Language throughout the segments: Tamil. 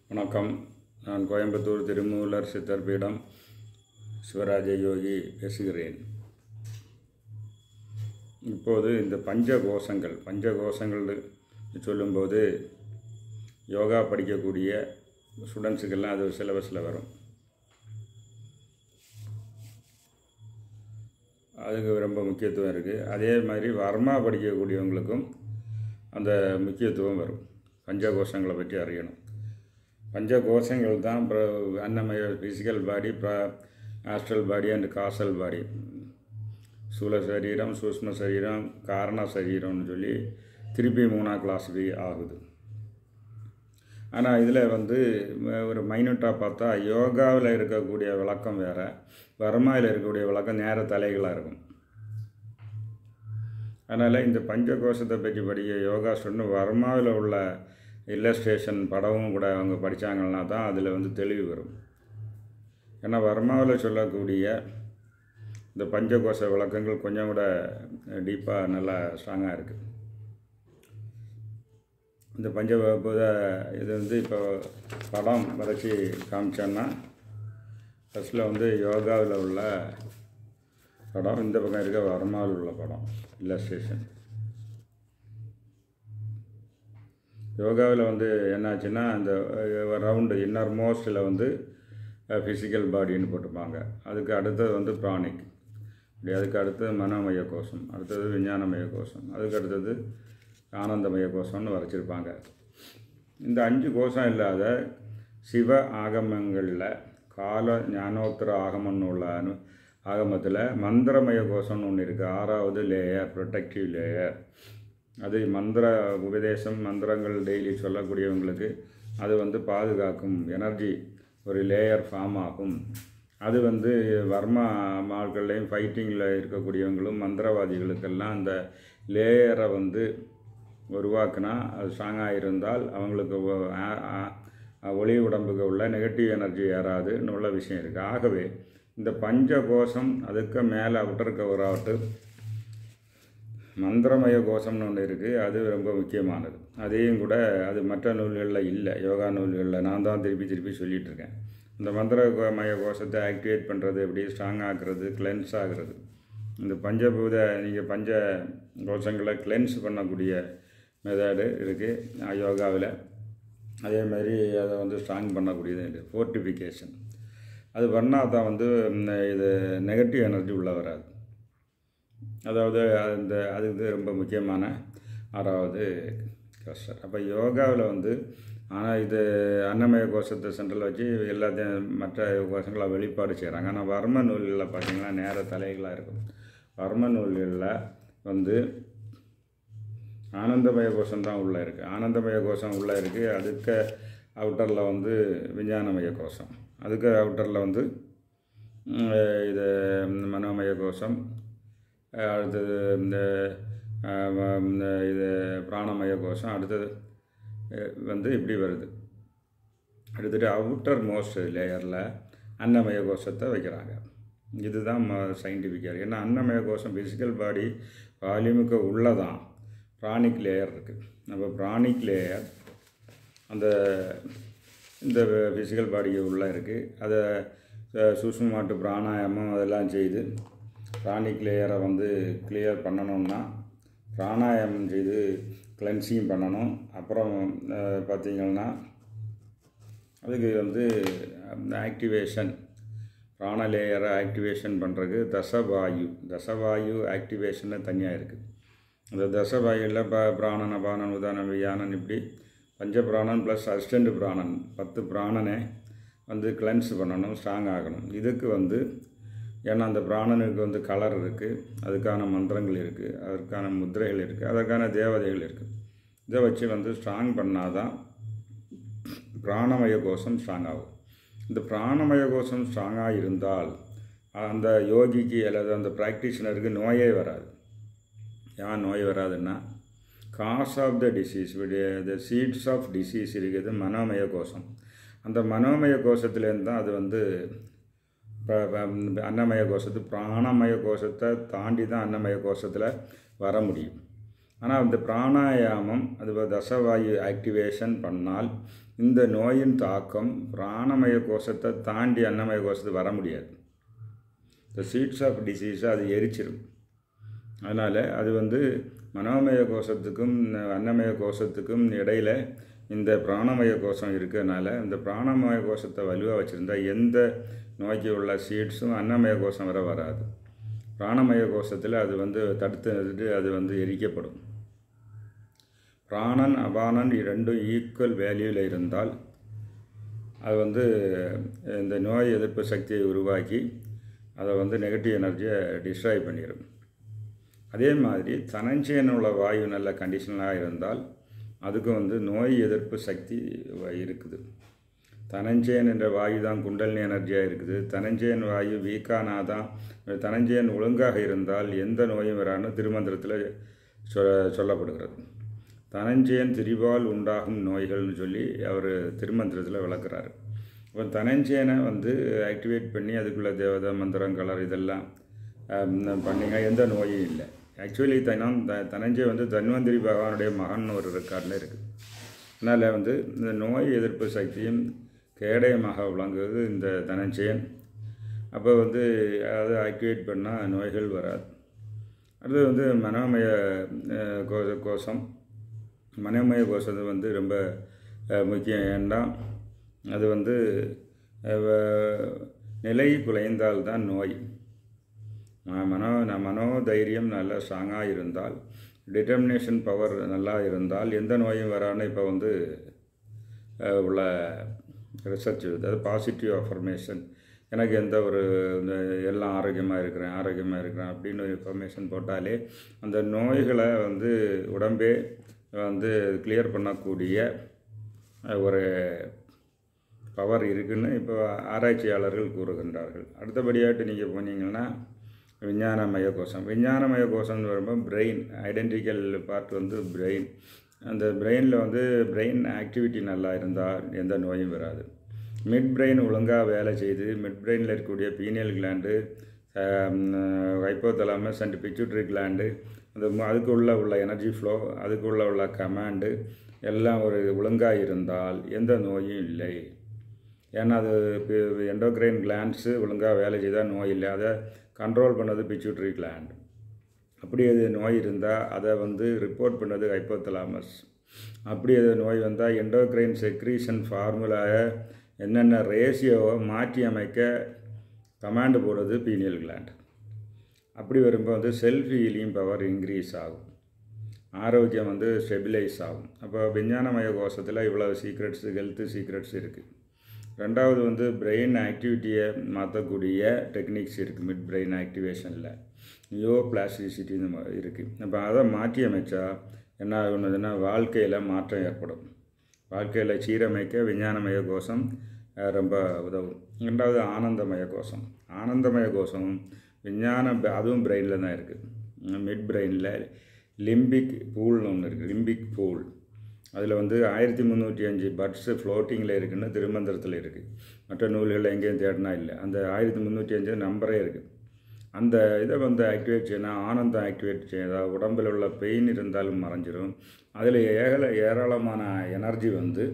வணக்கம் நான் கோயம்புத்தூர் திருமூலர் சித்தர் பீடம் சிவராஜ யோகி பேசுகிறேன் இப்போது இந்த பஞ்ச கோஷங்கள் பஞ்ச கோஷங்கள் சொல்லும்போது யோகா படிக்கக்கூடிய ஸ்டூடெண்ட்ஸுக்கெல்லாம் அது சிலபஸில் வரும் அதுக்கு ரொம்ப முக்கியத்துவம் இருக்குது அதே மாதிரி வர்மா படிக்கக்கூடியவங்களுக்கும் அந்த முக்கியத்துவம் வரும் பஞ்சகோஷங்களை பற்றி அறியணும் பஞ்சகோஷங்கள் தான் அப்புறம் அன்னமய physical body astral body and causal body சூல சரீரம் சூஷ்ம சரீரம் காரண சரீரம்னு சொல்லி திருப்பி மூணாம் கிளாஸுக்கு ஆகுது ஆனால் இதில் வந்து ஒரு மைனூட்டாக பார்த்தா யோகாவில் இருக்கக்கூடிய விளக்கம் வேறு வர்மாவில் இருக்கக்கூடிய விளக்கம் நேர தலைகளாக இருக்கும் அதனால் இந்த பஞ்சகோஷத்தை பற்றி படிக்க யோகா ஸ்டூடெண்ட் வர்மாவில் உள்ள இல்லஸ்ட்ரேஷன் படமும் கூட அவங்க படித்தாங்கன்னா தான் அதில் வந்து தெளிவு வரும் ஏன்னா வர்மாவில் சொல்லக்கூடிய இந்த பஞ்சகோஷ விளக்கங்கள் கொஞ்சம் கூட டீப்பாக நல்லா ஸ்ட்ராங்காக இருக்குது இந்த பஞ்சபூத இது வந்து இப்போ படம் வரைச்சி காமிச்சோன்னா ஃபஸ்ட்டில் வந்து யோகாவில் உள்ள படம் இந்த பக்கம் இருக்க வர்மாவில் உள்ள படம் இல்லஸ்ட்ரேஷன் யோகாவில் வந்து என்னாச்சுன்னா அந்த ரவுண்டு இன்னர் மோஸ்டில் வந்து ஃபிசிக்கல் பாடின்னு போட்டிருப்பாங்க அதுக்கு அடுத்தது வந்து ப்ராணிக் அப்படி அதுக்கு அடுத்தது மனோமய கோஷம் அடுத்தது விஞ்ஞானமய கோஷம் அதுக்கு அடுத்தது ஆனந்தமய கோஷம்னு வரைச்சிருப்பாங்க இந்த அஞ்சு கோஷம் இல்லாத சிவ ஆகமங்களில் கால ஞானோத்தர ஆகமம்னு உள்ள அனு ஆகமத்தில் மந்திரமய கோஷம்னு ஒன்று இருக்குது ஆறாவது லேயர் ப்ரொடெக்டிவ் லேயர் அது மந்திர உபதேசம் மந்திரங்கள் டெய்லி சொல்லக்கூடியவங்களுக்கு அது வந்து பாதுகாக்கும் எனர்ஜி ஒரு லேயர் ஃபார்ம் ஆகும் அது வந்து வர்மா ஆட்கள்லையும் ஃபைட்டிங்கில் இருக்கக்கூடியவங்களும் மந்திரவாதிகளுக்கெல்லாம் அந்த லேயரை வந்து உருவாக்குனா அது ஸ்ட்ராங்காக இருந்தால் அவங்களுக்கு ஒளி உடம்புக்கு உள்ள நெகட்டிவ் எனர்ஜி ஏறாதுன்னு உள்ள விஷயம் இருக்குது ஆகவே இந்த பஞ்ச கோஷம் அதுக்கு மேலே அவுட்டர் கவராகட்டு மந்திரமய கோஷம்னு ஒன்று இருக்குது அது ரொம்ப முக்கியமானது அதையும் கூட அது மற்ற நூல்களில் இல்லை யோகா நூல்களில் நான் தான் திருப்பி திருப்பி சொல்லிகிட்டு இருக்கேன் இந்த மந்திரமய கோஷத்தை ஆக்டிவேட் பண்ணுறது எப்படி ஸ்ட்ராங் ஆக்குறது கிளென்ஸ் ஆகுறது இந்த பஞ்சபூத நீங்கள் பஞ்ச கோஷங்களை கிளென்ஸ் பண்ணக்கூடிய மெத்தடு இருக்குது யோகாவில் அதே மாதிரி அதை வந்து ஸ்ட்ராங் பண்ணக்கூடியது இருக்குது ஃபோர்ட்டிஃபிகேஷன் அது பண்ணால் தான் வந்து இது நெகட்டிவ் எனர்ஜி உள்ளே வராது அதாவது அந்த அதுக்கு ரொம்ப முக்கியமான ஆறாவது கிளஸ்டர் அப்போ யோகாவில் வந்து ஆனால் இது அன்னமய கோஷத்தை சென்டரில் வச்சு எல்லாத்தையும் மற்ற கோஷங்களை வெளிப்பாடு செய்கிறாங்க ஆனால் வர்ம நூல்களில் பார்த்திங்கன்னா நேர தலைகளாக இருக்கும் வர்ம நூல்களில் வந்து ஆனந்தமய கோஷம் தான் உள்ளே இருக்குது ஆனந்தமய கோஷம் உள்ளே இருக்குது அதுக்கு அவுட்டரில் வந்து விஞ்ஞானமய கோஷம் அதுக்கு அவுட்டரில் வந்து இது மனோமய கோஷம் அடுத்தது இந்த இது பிராணமய கோஷம் அடுத்தது வந்து இப்படி வருது அடுத்தது அவுட்டர் மோஸ்ட் லேயரில் அன்னமய கோஷத்தை வைக்கிறாங்க இதுதான் சயின்டிஃபிக்காக ஏன்னா அன்னமய கோஷம் ஃபிசிக்கல் பாடி வால்யூமுக்கு உள்ளதான் ப்ராணிக் லேயர் இருக்குது நம்ம ப்ராணிக் லேயர் அந்த இந்த ஃபிசிக்கல் பாடிக்கு உள்ளே இருக்குது அதை சூஷ்மமாட்டு பிராணாயாமம் அதெல்லாம் செய்து ப்ராணிக் லேயரை வந்து கிளியர் பண்ணணும்னா பிராணாயாமம் செய்து கிளென்சிங் பண்ணணும் அப்புறம் பார்த்திங்கன்னா அதுக்கு வந்து ஆக்டிவேஷன் பிராண லேயரை ஆக்டிவேஷன் பண்ணுறதுக்கு தசவாயு தசவாயு ஆக்டிவேஷன்னு தனியாக இருக்குது அந்த தசவாயுவில் இப்போ பிராணன் அபானன் உதாரணம் வியானன் இப்படி பஞ்ச பிராணன் ப்ளஸ் அசிஸ்டண்ட் பிராணன் பத்து பிராணனை வந்து கிளென்ஸ் பண்ணணும் ஸ்ட்ராங் ஆகணும் இதுக்கு வந்து ஏன்னா அந்த பிராணனுக்கு வந்து கலர் இருக்குது அதுக்கான மந்திரங்கள் இருக்குது அதற்கான முத்திரைகள் இருக்குது அதற்கான தேவதைகள் இருக்குது இதை வச்சு வந்து ஸ்ட்ராங் பண்ணால் தான் பிராணமய கோஷம் ஸ்ட்ராங் ஆகும் இந்த பிராணமய கோஷம் ஸ்ட்ராங்காக இருந்தால் அந்த யோகிக்கு அல்லது அந்த ப்ராக்டிஷனருக்கு நோயே வராது ஏன் நோய் வராதுன்னா cause of the disease the seeds of disease இருக்குது மனோமய கோஷம் அந்த மனோமய கோஷத்துலேருந்து தான் அது வந்து அன்னமய கோஷத்து பிராணமய கோஷத்தை தாண்டி தான் அன்னமய கோஷத்தில் வர முடியும் ஆனால் அந்த பிராணாயாமம் அது தசவாயு ஆக்டிவேஷன் பண்ணால் இந்த நோயின் தாக்கம் பிராணமய கோஷத்தை தாண்டி அன்னமய கோஷத்துக்கு வர முடியாது இந்த சீட்ஸ் ஆஃப் டிசீஸை அது எரிச்சிடும் அதனால் அது வந்து மனோமய கோஷத்துக்கும் அன்னமய கோஷத்துக்கும் இடையில் இந்த பிராணமய கோஷம் இருக்கிறதுனால இந்த பிராணமய கோஷத்தை வலுவாக வச்சுருந்தா எந்த நோய்க்கு உள்ள சீட்ஸும் அன்னமய கோஷம் வர வராது பிராணமய கோஷத்தில் அது வந்து தடுத்து நிறுத்திட்டு அது வந்து எரிக்கப்படும் பிராணன் அபானன் ரெண்டும் ஈக்குவல் வேல்யூவில் இருந்தால் அது வந்து இந்த நோய் எதிர்ப்பு சக்தியை உருவாக்கி அதை வந்து நெகட்டிவ் எனர்ஜியை டிஸ்ட்ராய் பண்ணிடும் அதே மாதிரி தனஞ்சயன் உள்ள வாயு நல்ல கண்டிஷனாக இருந்தால் அதுக்கு வந்து நோய் எதிர்ப்பு சக்தி இருக்குது தனஞ்சயன் என்ற வாயு தான் குண்டலினி எனர்ஜியாக இருக்குது தனஞ்சயன் வாயு வீக்கானா தான் தனஞ்சயன் ஒழுங்காக இருந்தால் எந்த நோயும் வரான்னு திருமந்திரத்தில் சொ சொல்லப்படுகிறது தனஞ்சயன் திரிவால் உண்டாகும் நோய்கள்னு சொல்லி அவர் திருமந்திரத்தில் விளக்குறாரு இப்போ தனஞ்சயனை வந்து ஆக்டிவேட் பண்ணி அதுக்குள்ள தேவதை மந்திரம் கலர் இதெல்லாம் பண்ணிங்க எந்த நோயும் இல்லை ஆக்சுவலி தனம் த தனஞ்சய் வந்து தன்வந்திரி பகவானுடைய மகன் ஒரு ரெக்கார்டில் இருக்குது அதனால் வந்து இந்த நோய் எதிர்ப்பு சக்தியும் கேடயமாக விளங்குவது இந்த தனஞ்சயன் அப்போ வந்து அதை ஆக்டிவேட் பண்ணால் நோய்கள் வராது அடுத்து வந்து மனோமய கோ கோஷம் மனோமய கோஷம் வந்து ரொம்ப முக்கியம் ஏன்னா அது வந்து நிலை குலைந்தால்தான் நோய் மனோ மனோதைரியம் நல்லா ஸ்ட்ராங்காக இருந்தால் டிட்டர்மினேஷன் பவர் நல்லா இருந்தால் எந்த நோயும் வரான்னு இப்போ வந்து உள்ள ரிசர்ச் அதாவது பாசிட்டிவ் அஃபர்மேஷன் எனக்கு எந்த ஒரு எல்லாம் ஆரோக்கியமாக இருக்கிறேன் ஆரோக்கியமாக இருக்கிறேன் அப்படின்னு ஒரு இன்ஃபர்மேஷன் போட்டாலே அந்த நோய்களை வந்து உடம்பே வந்து கிளியர் பண்ணக்கூடிய ஒரு பவர் இருக்குன்னு இப்போ ஆராய்ச்சியாளர்கள் கூறுகின்றார்கள் அடுத்தபடியாட்டு நீங்கள் போனீங்கன்னா விஞ்ஞானமய கோஷம் விஞ்ஞானமய கோஷம்னு வரும்போது பிரெயின் ஐடென்டிக்கல் பார்ட் வந்து பிரெயின் அந்த பிரெயினில் வந்து பிரெயின் ஆக்டிவிட்டி நல்லா இருந்தால் எந்த நோயும் வராது மிட் பிரெயின் ஒழுங்காக வேலை செய்து மிட் பிரெயினில் இருக்கக்கூடிய pineal gland hypothalamus and pituitary gland அந்த அதுக்குள்ளே உள்ள எனர்ஜி ஃப்ளோ அதுக்குள்ளே உள்ள கமாண்டு எல்லாம் ஒரு ஒழுங்காக இருந்தால் எந்த நோயும் இல்லை ஏன்னா அது எண்டோக்ரைன் கிளாண்ட்ஸு ஒழுங்காக வேலை செய்தால் நோய் இல்லை அதை கண்ட்ரோல் பண்ணது பிச்சுட்ரி கிளாண்ட் அப்படி அது நோய் இருந்தால் அதை வந்து ரிப்போர்ட் பண்ணது ஹைப்போதலாமஸ் அப்படி அது நோய் வந்தால் எண்டோக்ரைன் செக்ரீஷன் ஃபார்முலாவை என்னென்ன ரேஷியோவை மாற்றி அமைக்க கமாண்டு போடுறது பீனியல் கிளாண்ட் அப்படி வரும்போது வந்து செல்ஃப் ஹீலிங் பவர் இன்க்ரீஸ் ஆகும் ஆரோக்கியம் வந்து ஸ்டெபிலைஸ் ஆகும் அப்போ விஞ்ஞானமய கோஷத்தில் இவ்வளோ சீக்ரெட்ஸ் ஹெல்த்து சீக்ரெட்ஸ் இருக்குது ரெண்டாவது வந்து பிரெயின் ஆக்டிவிட்டியை மாற்றக்கூடிய டெக்னிக்ஸ் இருக்குது மிட் பிரெயின் ஆக்டிவேஷனில் நியோ பிளாஸ்டிசிட்டி இருக்குது அப்போ அதை மாற்றி அமைச்சா என்ன ஆகுனதுன்னா வாழ்க்கையில் மாற்றம் ஏற்படும் வாழ்க்கையில் சீரமைக்க விஞ்ஞானமய கோஷம் ரொம்ப உதவும் ரெண்டாவது ஆனந்தமய கோஷம் ஆனந்தமய கோஷம் விஞ்ஞான அதுவும் பிரெயினில் தான் இருக்குது மிட் பிரெயினில் லிம்பிக் பூல்னு ஒன்று இருக்குது லிம்பிக் பூல் அதில் வந்து ஆயிரத்தி முந்நூற்றி அஞ்சு பட்ஸு ஃப்ளோட்டிங்கில் இருக்குன்னு திருமந்திரத்தில் இருக்குது மற்ற நூல்களில் எங்கேயும் தேடினா இல்லை அந்த ஆயிரத்தி முந்நூற்றி அஞ்சு நம்பரே இருக்குது அந்த இதை வந்து ஆக்டிவேட் செய்யணும் ஆனந்தம் ஆக்டிவேட் செய்யணும் உடம்பில் உள்ள பெயின் இருந்தாலும் மறைஞ்சிரும் அதில் ஏகல ஏராளமான எனர்ஜி வந்து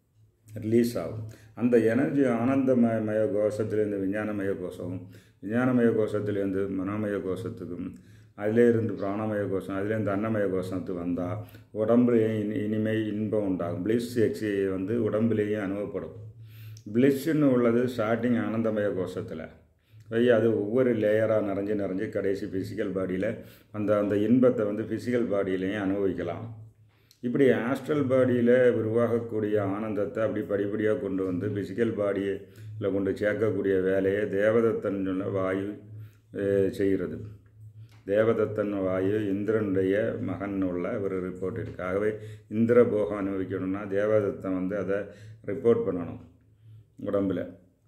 ரிலீஸ் ஆகும் அந்த எனர்ஜி ஆனந்தமய மய கோஷத்துலேருந்து விஞ்ஞானமய கோஷம் விஞ்ஞானமய கோஷத்துலேருந்து மனோமய கோஷத்துக்கும் அதிலே இருந்து பிராணமய கோஷம் அதுலேருந்து அன்னமய கோஷத்துக்கு வந்தால் உடம்புலேயும் இனி இனிமை இன்பம் உண்டாகும் பிளிஸ் எக்ஸி வந்து உடம்புலேயும் அனுபவப்படும் பிளிஸ்ன்னு உள்ளது ஸ்டார்டிங் ஆனந்தமய கோஷத்தில் போய் அது ஒவ்வொரு லேயராக நிறைஞ்சு நிறைஞ்சு கடைசி ஃபிசிக்கல் பாடியில் அந்த அந்த இன்பத்தை வந்து ஃபிசிக்கல் பாடியிலையும் அனுபவிக்கலாம் இப்படி ஆஸ்ட்ரல் பாடியில் உருவாகக்கூடிய ஆனந்தத்தை அப்படி படிப்படியாக கொண்டு வந்து ஃபிசிக்கல் பாடியில் கொண்டு சேர்க்கக்கூடிய வேலையை தேவதத்தன் சொன்ன வாயு செய்கிறது தேவதத்தன் வாயு இந்திரனுடைய மகன் உள்ள ஒரு ரிப்போர்ட் இருக்குது ஆகவே இந்திர போகம் அனுபவிக்கணும்னா தேவதத்தன் வந்து அதை ரிப்போர்ட் பண்ணணும் உடம்பில்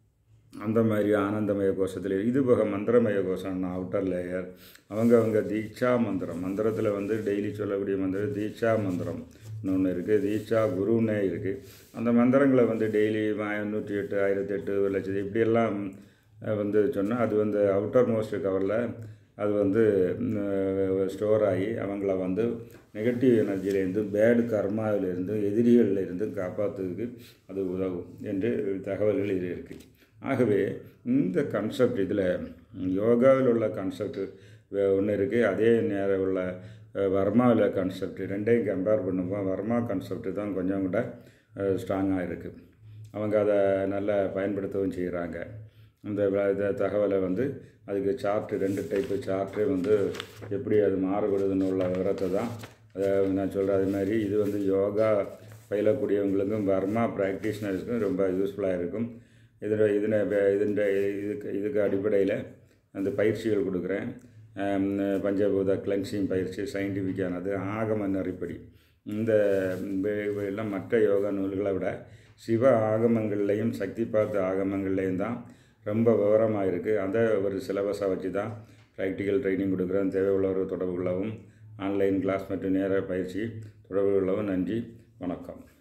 அந்த மாதிரி ஆனந்தமய கோஷத்தில் இது போக மந்திரமய கோஷம்னா அவுட்டர் லேயர் அவங்க அவங்க தீட்சா மந்திரம் மந்திரத்தில் வந்து டெய்லி சொல்லக்கூடிய மந்திரம் தீட்சா மந்திரம் ஒன்று இருக்குது தீட்சா குருன்னே இருக்குது அந்த மந்திரங்களை வந்து டெய்லி நூற்றி எட்டு ஆயிரத்தி எட்டு ஒரு லட்சத்து இப்படியெல்லாம் வந்து சொன்னால் அது வந்து அவுட்டர் மோஸ்ட் கவரில் அது வந்து ஸ்டோர் ஆகி அவங்கள வந்து நெகட்டிவ் எனர்ஜியிலேருந்து பேடு கர்மாவிலிருந்து எதிரிகளிலிருந்து காப்பாற்றுறதுக்கு அது உதவும் என்று தகவல்கள் இது இருக்குது ஆகவே இந்த கான்செப்ட் இதில் யோகாவில் உள்ள கான்செப்ட் ஒன்று இருக்குது அதே நேரம் உள்ள வர்மாவில் கான்செப்ட் ரெண்டையும் கம்பேர் பண்ணும்போது வர்மா கான்செப்ட் தான் கொஞ்சம் கூட ஸ்ட்ராங்காக இருக்குது அவங்க அதை நல்லா பயன்படுத்தவும் செய்கிறாங்க இந்த வ- இந்த தகவலை வந்து அதுக்கு சார்ட்டு ரெண்டு டைப்பு சார்ட்டு வந்து எப்படி அது மாறுபடுதுன்னு உள்ள விவரத்தை தான் அதை நான் சொல்கிற அது மாதிரி இது வந்து யோகா பயிலக்கூடியவங்களுக்கும் வர்மா ப்ராக்டிஷனர்ஸ்க்கும் ரொம்ப யூஸ்ஃபுல்லாக இருக்கும் இதில் இதில் இதன் இதுக்கு இதுக்கு அடிப்படையில் அந்த பயிற்சிகள் கொடுக்குறேன் ஆம், பஞ்சபூத கிளென்சிங் பயிற்சி சயின்டிஃபிக்கானது ஆகம நெறிப்படி இந்த வே- வே- எல்லாம் மற்ற யோகா நூல்களை விட சிவ ஆகமங்கள்லேயும் சக்தி பார்த்த ஆகமங்கள்லேயும் தான் ரொம்ப விவரமாக இருக்குது அதை ஒரு சிலபஸாக வச்சு தான் ப்ராக்டிக்கல் ட்ரைனிங் கொடுக்குறேன் தேவை உள்ளவர் தொடர்பு கொள்ளவும் ஆன்லைன் கிளாஸ் மற்றும் நேர பயிற்சி தொடர்பு கொள்ளவும் நன்றி வணக்கம்